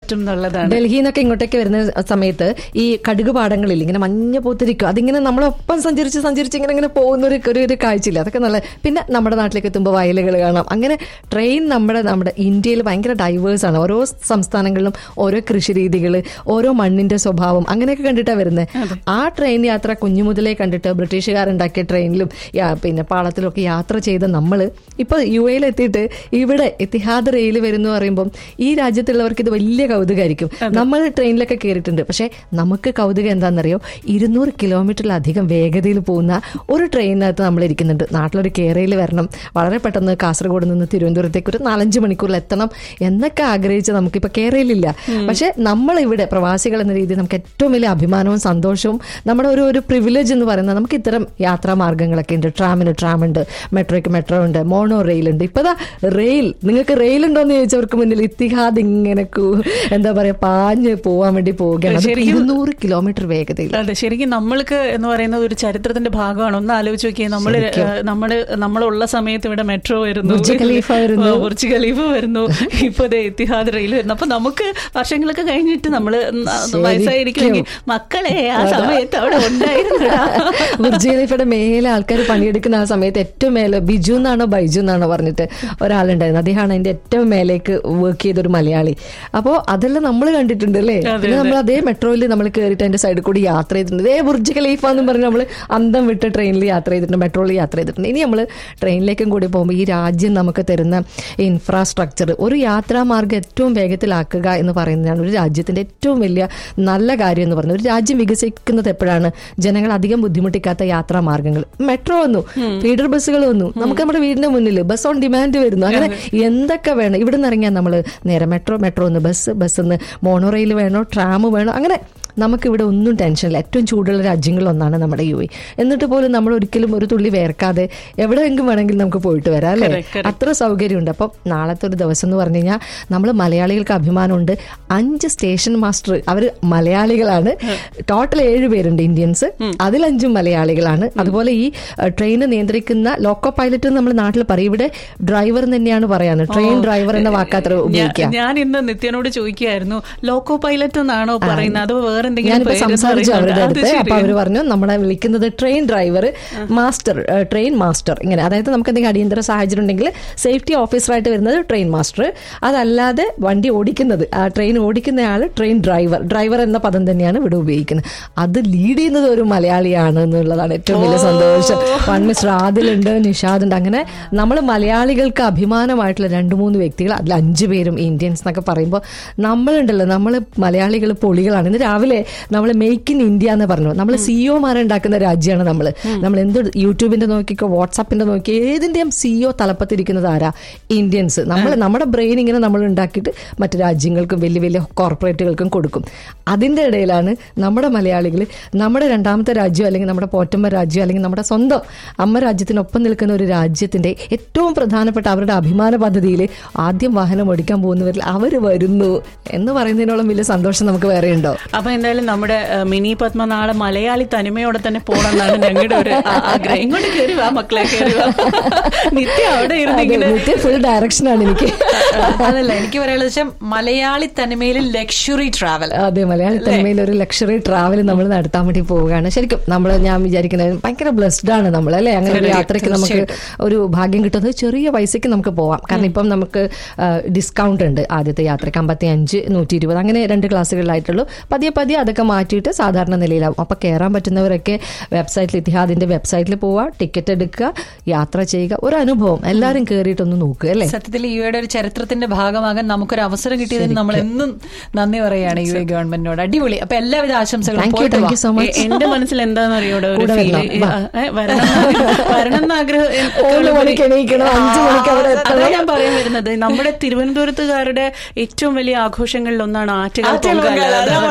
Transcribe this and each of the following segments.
പറ്റും എന്നുള്ളതാണ് ഡൽഹിയിൽ നിന്നൊക്കെ ഇങ്ങോട്ടേക്ക് വരുന്ന സമയത്ത് ഈ കടുക് പാടങ്ങളിൽ ഇങ്ങനെ മഞ്ഞ പൂത്തിരിക്കും അതിങ്ങനെ നമ്മളൊപ്പം സഞ്ചരിച്ച് സഞ്ചരിച്ച് ഇങ്ങനെ ഇങ്ങനെ പോകുന്ന ഒരു ഒരു ഒരു കാഴ്ചയില്ല അതൊക്കെ നല്ല പിന്നെ നമ്മുടെ നാട്ടിലേക്ക് എത്തുമ്പോൾ വയലുകൾ കാണാം അങ്ങനെ ട്രെയിൻ നമ്മുടെ നമ്മുടെ ഇന്ത്യയിൽ ഭയങ്കര ഡൈവേഴ്സ് ആണ് ഓരോ സംസ്ഥാനങ്ങളിലും ഓരോ കൃഷി രീതികൾ ഓരോ മണ്ണിന്റെ സ്വഭാവം അങ്ങനെയൊക്കെ കണ്ടിട്ടാണ് വരുന്നത് ആ ട്രെയിൻ യാത്ര കുഞ്ഞു മുതലേ കണ്ടിട്ട് ബ്രിട്ടീഷുകാരുണ്ടാക്കിയ ട്രെയിനിലും യാ- പിന്നെ പാളത്തിലൊക്കെ യാത്ര ചെയ്ത നമ്മൾ ഇപ്പൊ യു എയിൽ എത്തിയിട്ട് ഇവിടെ എത്തിഹാദ് റെയിൽ വരുന്നു പറയുമ്പം ഈ രാജ്യത്തുള്ളവർക്ക് ഇത് വലിയ കൗതുകമായിരിക്കും നമ്മൾ ട്രെയിനിലൊക്കെ കയറിയിട്ടുണ്ട് പക്ഷെ നമുക്ക് കൗതുകം എന്താണെന്നറിയോ ഇരുന്നൂറ് കിലോമീറ്ററിലധികം വേഗതയിൽ പോകുന്ന ഒരു ട്രെയിനകത്ത് നമ്മൾ ഇരിക്കുന്നുണ്ട് നാട്ടിലൊരു കേരയിൽ വരണം വളരെ പെട്ടെന്ന് കാസർഗോഡ് നിന്ന് തിരുവനന്തപുരത്തേക്ക് ഒരു നാലഞ്ച് മണിക്കൂറിൽ എത്തണം എന്നൊക്കെ ആഗ്രഹിച്ച് നമുക്കിപ്പോൾ കേരളയിലില്ല പക്ഷെ നമ്മൾ ഇവിടെ പ്രവാസികൾ എന്ന രീതിയിൽ നമുക്ക് ഏറ്റവും വലിയ അഭിമാനവും സന്തോഷവും നമ്മുടെ ഒരു ഒരു പ്രിവിലേജ് എന്ന് പറയുന്നത് നമുക്ക് ഇത്തരം യാത്രാ മാർഗ്ഗങ്ങളൊക്കെ ഉണ്ട് ട്രാമിന് ട്രാം ഉണ്ട് മെട്രോയ്ക്ക് മെട്രോ ഉണ്ട് മോണോ റെയിൽ ഉണ്ട് ഇപ്പതാ റെയിൽ നിങ്ങൾക്ക് റെയിൽ ഉണ്ടോന്ന് ചോദിച്ചവർക്ക് മുന്നിൽ ഇത്തിഹാദ് ഇങ്ങനെ കൂ- എന്താ പറയാ പാഞ്ഞ് പോവാൻ വേണ്ടി പോവുകയാണ് അത് ശരിക്കും- ഇരുന്നൂറ് കിലോമീറ്റർ വേഗതയിൽ അതെ ശരിക്കും നമ്മൾക്ക് എന്ന് പറയുന്നത് ഒരു ചരിത്രത്തിന്റെ ഭാഗമാണ് ഒന്ന് ആലോചിച്ച് നോക്കിയേ നമ്മള് നമ്മള് നമ്മളുള്ള സമയത്ത് ഇവിടെ മെട്രോ വരുന്നു ബുർജ് ഖലീഫ വരുന്നു. ആ, ബുർജ് ഖലീഫ വരുന്നു ഇപ്പൊ ദേ ഇത്തിഹാദ് റെയിൽ വരുന്നു അപ്പൊ നമുക്ക് വർഷങ്ങളൊക്കെ കഴിഞ്ഞിട്ട് നമ്മള് ന- വയസ്സായിരിക്കുമെങ്കിൽ മക്കളെ ആ സമയത്ത് അവിടെ ഉണ്ടായിരുന്നടാ ബുർജ് ഖലീഫയുടെ മേലെ ആൾക്കാർ പണിയെടുക്കുന്ന ആ സമയത്ത് ഏറ്റവും മേലെ ബിജു എന്നാണോ ബൈജു എന്നാണോ പറഞ്ഞിട്ട് ഒരാളുണ്ടായിരുന്നു അദ്ദേഹമാണ് അതിന്റെ ഏറ്റവും മേലേക്ക് വർക്ക് ചെയ്ത ഒരു മലയാളി അപ്പോൾ അതെല്ലാം നമ്മൾ കണ്ടിട്ടുണ്ട് അല്ലേ പിന്നെ നമ്മൾ അതേ മെട്രോയിൽ നമ്മൾ കയറിയിട്ട് അതിന്റെ സൈഡിൽ കൂടി യാത്ര ചെയ്തിട്ടുണ്ട് ഇതേ ബുർജ് ഖലീഫ എന്ന് പറഞ്ഞ് നമ്മൾ അന്തം വിട്ട് ട്രെയിനിൽ യാത്ര ചെയ്തിട്ടുണ്ട് മെട്രോയിൽ യാത്ര ചെയ്തിട്ടുണ്ട് ഇനി നമ്മൾ ട്രെയിനിലേക്കും കൂടി പോകുമ്പോൾ ഈ രാജ്യം നമുക്ക് തരുന്ന ഇൻഫ്രാസ്ട്രക്ചർ ഒരു യാത്രാമാർഗ്ഗം ഏറ്റവും വേഗത്തിലാക്കുക എന്ന് പറയുന്നതാണ് ഒരു രാജ്യത്തിന്റെ ഏറ്റവും വലിയ നല്ല കാര്യം എന്ന് പറയുന്നത് ഒരു രാജ്യം വികസിക്കുന്നത് എപ്പോഴാണ് ജനങ്ങൾ അധികം ബുദ്ധിമുട്ടിക്കാത്ത യാത്രാ മാർഗ്ഗങ്ങൾ മെട്രോ വന്നു ഫീഡർ ബസ്സുകൾ വന്നു നമുക്ക് നമ്മുടെ വീടിന്റെ മുന്നിൽ ബസ് ഓൺ ഡിമാൻഡ് വരുന്നു അങ്ങനെ എന്തൊക്കെ വേണം ഇവിടെ നിന്ന് ഇറങ്ങിയാൽ നമ്മൾ നേരെ മെട്രോ മെട്രോ ഒന്ന് ബസ് ബസ് ഒന്ന് മോണോ റെയിൽ വേണോ ട്രാം വേണോ അങ്ങനെ നമുക്കിവിടെ ഒന്നും ടെൻഷനില്ല ഏറ്റവും ചൂടുള്ള രാജ്യങ്ങളിലൊന്നാണ് നമ്മുടെ യു എ എന്നിട്ട് പോലും നമ്മൾ ഒരിക്കലും ഒരു തുള്ളി വേർക്കാതെ എവിടെയെങ്കിലും വേണമെങ്കിൽ നമുക്ക് പോയിട്ട് വരാം അല്ലേ Correct, correct. അത്ര സൗകര്യമുണ്ട് അപ്പം നാളത്തെ ഒരു ദിവസം എന്ന് പറഞ്ഞു കഴിഞ്ഞാൽ നമ്മൾ മലയാളികൾക്ക് അഭിമാനമുണ്ട് അഞ്ച് സ്റ്റേഷൻ മാസ്റ്റർ അവർ മലയാളികളാണ് ടോട്ടൽ ഏഴ് പേരുണ്ട് ഇന്ത്യൻസ് അതിലഞ്ചും മലയാളികളാണ് അതുപോലെ ഈ ട്രെയിൻ നിയന്ത്രിക്കുന്ന ലോക്കോ പൈലറ്റ് നമ്മൾ നാട്ടിൽ പറയും ഇവിടെ ഡ്രൈവർ തന്നെയാണ് പറയാറ് ട്രെയിൻ ഡ്രൈവർ എന്ന വാക്കാത്ര ഉപയോഗിക്കുക ഞാ- ഞാൻ ഇന്ന് നിത്യനോട് ചോദിക്കുകയായിരുന്നു ലോക്കോ പൈലറ്റ് എന്നാണോ പറയുന്നത് അതോ വേറെ എന്തെങ്കിലും ഞാനിപ്പോ പേര് സംസാരിച്ചു അവരുടെ പറയുന്നുണ്ടോ? അത് അടുത്ത് അപ്പൊ ശരി. അവര് പറഞ്ഞു നമ്മളെ വിളിക്കുന്നത് train driver master train master ഇങ്ങനെ അതായത് നമുക്ക് എന്തെങ്കിലും അടിയന്തര സാഹചര്യം ഉണ്ടെങ്കിൽ സേഫ്റ്റി ഓഫീസറായിട്ട് വരുന്നത് ട്രെയിൻ മാസ്റ്റർ അതല്ലാതെ വണ്ടി ഓടിക്കുന്നത് ആ ട്രെയിൻ ഓടിക്കുന്നയാൾ ട്രെയിൻ ഡ്രൈവർ ഡ്രൈവർ എന്ന പദം തന്നെയാണ് ഇവിടെ ഉപയോഗിക്കുന്നത് അത് ലീഡ് ചെയ്യുന്നത് ഒരു മലയാളിയാണ് എന്നുള്ളതാണ് ഏറ്റവും വലിയ സന്തോഷം വൺ മിസ്റ്റർ ആദിലുണ്ട് നിഷാദ് ഉണ്ട് അങ്ങനെ നമ്മൾ മലയാളികൾക്ക് അഭിമാനമായിട്ടുള്ള രണ്ട് മൂന്ന് വ്യക്തികൾ അതിൽ അഞ്ചു പേരും ഇന്ത്യൻസ് എന്നൊക്കെ പറയുമ്പോൾ നമ്മളുണ്ടല്ലോ നമ്മൾ മലയാളികൾ പൊളികളാണ് ഇന്ന് രാവിലെ നമ്മൾ മേക്ക് ഇൻ ഇന്ത്യ എന്ന് പറഞ്ഞു നമ്മൾ സിഇഒമാരെ ഉണ്ടാക്കുന്ന രാജ്യമാണ് നമ്മൾ നമ്മൾ എന്ത് യൂട്യൂബിന്റെ നോക്കിക്കോ വാട്സാപ്പിന്റെ നോക്കി ഏതിന്റെയും സിഇഒ തലപ്പത്തിരിക്കുന്നത് ആരാ ഇന്ത്യൻസ് നമ്മൾ നമ്മുടെ ബ്രെയിൻ ഇങ്ങനെ നമ്മൾ ഉണ്ടാക്കിയിട്ട് മറ്റു രാജ്യങ്ങൾക്കും വലിയ വലിയ കോർപ്പറേറ്റുകൾക്കും കൊടുക്കും അതിന്റെ ഇടയിലാണ് നമ്മുടെ മലയാളികൾ നമ്മുടെ രണ്ടാമത്തെ രാജ്യം അല്ലെങ്കിൽ നമ്മുടെ പോറ്റമ്മ രാജ്യം അല്ലെങ്കിൽ നമ്മുടെ സ്വന്തം അമ്മ രാജ്യത്തിനൊപ്പം നിൽക്കുന്ന ഒരു രാജ്യത്തിന്റെ ഏറ്റവും പ്രധാനപ്പെട്ട അവരുടെ അഭിമാന പദ്ധതിയിൽ ആദ്യം വാഹനം ഓടിക്കാൻ പോകുന്നവരിൽ അവർ വരുന്നു എന്ന് പറയുന്നതിനോളം വലിയ സന്തോഷം നമുക്ക് വേറെ ഉണ്ടോ അപ്പൊ എന്തായാലും നമ്മുടെ ഏഹ്, മിനി പത്മ നാളെ മലയാളി തനിമയോടെ തന്നെ പോകണമെന്നാണ് ഞങ്ങളുടെ ഒരു ആ- ആഗ്രഹം ഇങ്ങോട്ട് കയറി വാ മക്കളെ കയറി വാ നിത്യ അവിടെ ഇരുന്ന് ഇങ്ങനെ ഫുൾ ഡയറക്ഷനാണ് എനിക്ക് അതല്ല എനിക്ക് പറയാനുള്ളത് വെച്ചാൽ മലയാളി തനിമയിൽ ലക്ഷറി ട്രാവൽ അതെ മലയാളി തനിമയിൽ ഒരു ലക്ഷറി ട്രാവൽ നമ്മൾ നടത്താൻ വേണ്ടി പോവുകയാണ് ശരിക്കും നമ്മൾ ഞാൻ വിചാരിക്കുന്നത് ഭയങ്കര ബ്ലെസ്ഡ് ആണ് നമ്മൾ അല്ലെ അങ്ങനെ ഒരു യാത്രയ്ക്ക് നമുക്ക് ഒരു ഭാഗ്യം കിട്ടുന്നത് ചെറിയ പൈസയ്ക്ക് നമുക്ക് പോവാം കാരണം ഇപ്പം നമുക്ക് ഡിസ്കൗണ്ട് ഉണ്ട് ആദ്യത്തെ യാത്രയ്ക്ക് അമ്പത്തി അഞ്ച് നൂറ്റി ഇരുപത് അങ്ങനെ രണ്ട് ക്ലാസ്സുകളിലായിട്ടുള്ളൂ പതിയെ പതിയെ അതൊക്കെ മാറ്റിയിട്ട് സാധാരണ നിലയിലാവും അപ്പൊ കയറാൻ പറ്റുന്നവരൊക്കെ വെബ്സൈറ്റിൽ ഇത്തിഹാദിന്റെ വെബ്സൈറ്റിൽ പോവുക ടിക്കറ്റ് എടുക്കുക യാത്ര ചെയ്യുക ഒരു അനുഭവം എല്ലാവരും കയറിയിട്ടൊന്ന് നോക്കുക അല്ലേ സത്യത്തിൽ യു എയുടെ ഒരു ചരിത്രത്തിന്റെ ഭാഗമാകാൻ നമുക്കൊരു അവസരം കിട്ടിയതിന് നമ്മൾ എന്നും നന്ദി പറയുകയാണ് യു എ ഗവൺമെന്റിനോട് അടിപൊളി അപ്പൊ എല്ലാവിധ ആശംസകളും താങ്ക് യു പോയിട്ട് താങ്ക് വാ. യു സോ മച്ച് എ- എന്റെ മനസ്സിൽ എന്താന്ന് അറിയോടെ ഒരു കൂടെ ഫീല് വരണം. വാ. വരണം വരണം എന്ന് ആഗ്രഹം മൂന്ന് മണിക്ക് എണീക്കണം അഞ്ചു മണിക്ക് അവിടെ അതാ എത്തണം ഞാൻ പറയാൻ വരുന്നത് നമ്മുടെ തിരുവനന്തപുരത്തുകാരുടെ ഏറ്റവും വലിയ ആഘോഷങ്ങളിൽ ഒന്നാണ് ആറ്റുകാൽ ആറ്റുകാൽ പൊങ്കാല പൊങ്കാല. എന്ന് അതാ പറയുന്നത്. മനസ്സിലുണ്ട്.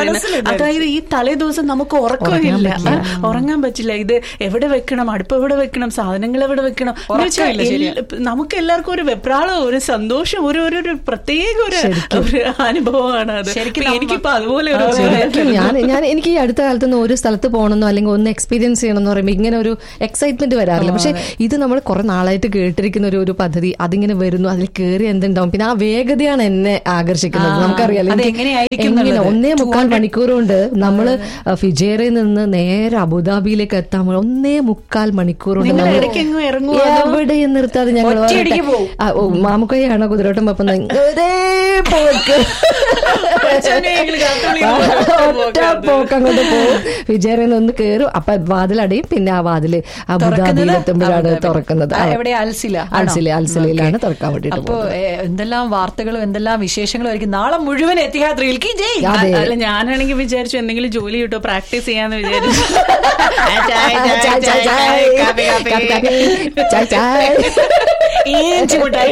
അതായത് ഈ തലേ ദിവസം നമുക്ക് ഉറക്കമില്ല ആ, ഉറങ്ങാൻ പറ്റില്ല ഇത് എവിടെ വെക്കണം അടുപ്പ് എവിടെ വെക്കണം സാധനങ്ങൾ എവിടെ വെക്കണം എന്ന് വെച്ചാൽ ഉറക്കമില്ല, ശരിയാ. എല്ല- നമുക്ക് എല്ലാവർക്കും ഒരു വെപ്രാളം ഒരു സന്തോഷം ഒരു ഒരു ഒരു പ്രത്യേക ഒരു ഒരു അനുഭവമാണ് അത് ശരിക്കും ഇപ്പൊ എനിക്കിപ്പോ അതുപോലെ ഒരു ശരിക്കും ഞാൻ ഞാൻ എനിക്ക് ഈ അടുത്ത കാലത്ത് നിന്ന് ഒരു സ്ഥലത്ത് പോകണമെന്നോ അല്ലെങ്കിൽ ഒന്ന് എക്സ്പീരിയൻസ് ചെയ്യണമെന്ന് പറയുമ്പോൾ ഇങ്ങനെ ഒരു എക്സൈറ്റ്മെന്റ് വരാറില്ല പക്ഷെ ഇത് നമ്മൾ കുറെ നാളായിട്ട് കേട്ടിരിക്കുന്ന ഒരു ഒരു പദ്ധതി അതിങ്ങനെ വരുന്നു അതിൽ കയറി എന്തുണ്ടാവും പിന്നെ ആ വേഗതയാണ് എന്നെ ആകർഷിക്കുന്നത് ആ, നമുക്കറിയാലോ അത് എനിക്ക് എങ്ങനെയായിരിക്കും എങ്ങനെ എന്നുള്ളത്. ഒന്നേ മുക്കാൽ മണിക്കൂർ കൊണ്ട് നമ്മള് ഫിജേറയിൽ നിന്ന് നേരെ അബുദാബിയിലേക്ക് എത്താൻ പോണ ഒന്നേ മുക്കാൽ മണിക്കൂർ കൊണ്ട് നിങ്ങൾ നമ്മള് ഇടയ്ക്കെങ്ങും ഇറങ്ങുമോ അതോ? എവിടെയും നിർത്താതെ ഞങ്ങൾ ഒറ്റയടിക്ക് പോവും. മാമുക്കയാണോ കുതിരോട്ടം വെപ്പുന്ന ഒരേ പോക്ക് അച്ഛനെ ഞങ്ങള് കാത്തോളിയിൽ ഒറ്റ പോക്ക് അങ്ങോട്ട് പോകും വിജയറിൽ നിന്ന് കയറും അപ്പൊ വാതിലടയും പിന്നെ ആ വാതില് അബുദാബിയിൽ എത്തുമ്പോഴാണ് അബുദാബി. തുറക്കുന്നത് ആ, എവിടെ അൽസില ആണോ? അൽസില അൽസിലയിലാണ് തുറക്കാൻ വേണ്ടിട്ട് അപ്പൊ ഏ, എന്തെല്ലാം വാർത്തകളും എന്തെല്ലാം വിശേഷങ്ങളും ആയിരിക്കും നാളെ മുഴുവൻ എത്തിയാത്രയിൽ ജയ് അതെ. അല്ല ഞാനാണെങ്കിൽ വിചാരിച്ചു എന്തെങ്കിലും ജോലി കിട്ടോ പ്രാക്ടീസ് ചെയ്യാന്ന് വിചാരിച്ചു ചായ്, ചായ്, ചായ്, ചായ്, ചായ്. കാപ്പി, കാപ്പി. കാപ്പി, കാപ്പി. ചായ്, ചായ്. ഏഞ്ച് മിഠായി.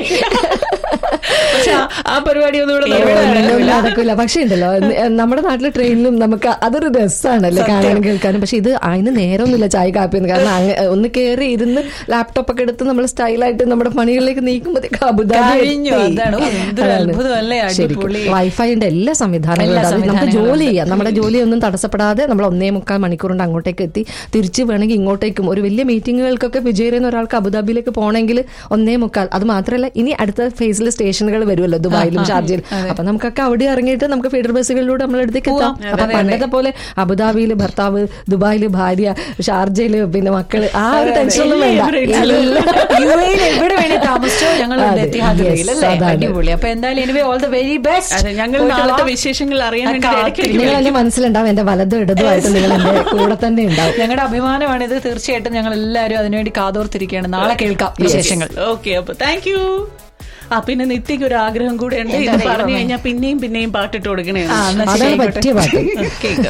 പക്ഷെ ആ- ആ പരിപാടി ഒന്നും ഇവിടെ ഇവിടെ നടക്കില്ല. ഒന്നും നടക്കില്ല പക്ഷെ ഉണ്ടല്ലോ ന- നമ്മുടെ നാട്ടിലെ ട്രെയിനിലും നമുക്ക് അതൊരു രസമാണല്ലേ കാണാനും കേൾക്കാനും പക്ഷെ ഇത് അതിന് നേരമൊന്നുമില്ല ചായ കാപ്പി എന്ന് കാരണം അങ്ങ് ഒന്ന് കയറി ഇരുന്ന് ലാപ്ടോപ്പ് ഒക്കെ എടുത്ത് നമ്മൾ സ്റ്റൈലായിട്ട് നമ്മുടെ പണികളിലേക്ക് നീക്കുമ്പോഴത്തേക്ക് അബുദാബി കഴിഞ്ഞു. എത്തി. അതാണ്. എന്തൊരു അതാണ്. അത്ഭുതമല്ലേ? ശരിക്കും. അടിപൊളി. വൈഫൈന്റെ എല്ലാ സംവിധാനങ്ങളും എല്ലാ ഉണ്ട്. അത് നമുക്ക് സംവിധാനങ്ങളും ജോലി ചെയ്യാം നമ്മുടെ ജോലിയൊന്നും തടസ്സപ്പെടാതെ നമ്മൾ ഒന്നേ മുക്കാൽ മണിക്കൂർ കൊണ്ട് അങ്ങോട്ടേക്ക് എത്തി തിരിച്ച് വേണമെങ്കിൽ ഇങ്ങോട്ടേക്കും ഒരു വലിയ മീറ്റിങ്ങുകൾക്കൊക്കെ വിജയറിൽ നിന്ന് ഒരാൾക്ക് അബുദാബിയിലേക്ക് പോകണമെങ്കിൽ ഒന്നേ മുക്കാൽ അത് മാത്രമല്ല ഇനി അടുത്ത ഫേസിൽ സ്റ്റേഷനുകൾ വരുമല്ലോ ദുബായിലും ഷാർജയിലും അപ്പൊ നമുക്കൊക്കെ അവിടെ ഇറങ്ങിയിട്ട് നമുക്ക് ഫീഡർ ബസ്സുകളിലൂടെ നമ്മൾ അടുത്തേക്ക് എത്താം അപ്പൊ പണ്ടത്തെ പോലെ അബുദാബിയിൽ ഭർത്താവ് ദുബായിൽ ഭാര്യ ഷാർജയില് പിന്നെ മക്കള് ആ ഒരു ടെൻഷനൊന്നും വേണ്ട എല്ലാം യു എയിൽ എവിടെ വേണേ താമസിച്ചോ ഞങ്ങൾ അതെ. എത്തിഹാദിയിൽ Yes, അല്ലേ അതാണ്. അടിപൊളി അപ്പൊ എന്തായാലും anyway all the very best അതെ ഞങ്ങൾ നാളത്തെ വിശേഷങ്ങൾ അറിയാൻ വേണ്ടി ഇടയ്ക്കിടയ്ക്ക് നിങ്ങൾ എന്റെ മനസ്സിലുണ്ടാവും എന്റെ വലതും ഇടതുമായിട്ട് നിങ്ങൾ എന്റെ കൂടെ തന്നെ ഉണ്ടാവും ഞങ്ങളുടെ അഭിമാനമാണ് ഇത് തീർച്ചയായിട്ടും ഞങ്ങൾ എല്ലാവരും അതിനുവേണ്ടി കാതോർത്തിരിക്കുകയാണ് നാളെ കേൾക്കാം വിശേഷങ്ങൾ ഓക്കെ അപ്പൊ താങ്ക് യു ആ പിന്നെ നിത്യക്ക് ഒരു ആഗ്രഹം കൂടെ ഉണ്ട് ഇത് പറഞ്ഞു കഴിഞ്ഞാൽ പിന്നെയും പിന്നെയും പാട്ടിട്ട് കൊടുക്കണേ ആ, എന്നാ ശരി, അതാണ് ആയിക്കോട്ടെ. പറ്റിയ പാട്ട് കേൾക്കാം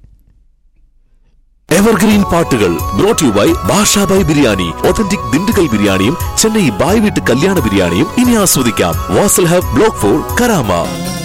എവർഗ്രീൻ പാട്ടുകൾ brought you by Basha Bhai Biryani authentic Dindigul ബിരിയാണിയും ചെന്നൈ ബായ് വീട്ട് കല്യാണ ബിരിയാണിയും ഇനി ആസ്വദിക്കാം Wasl hub block four Karama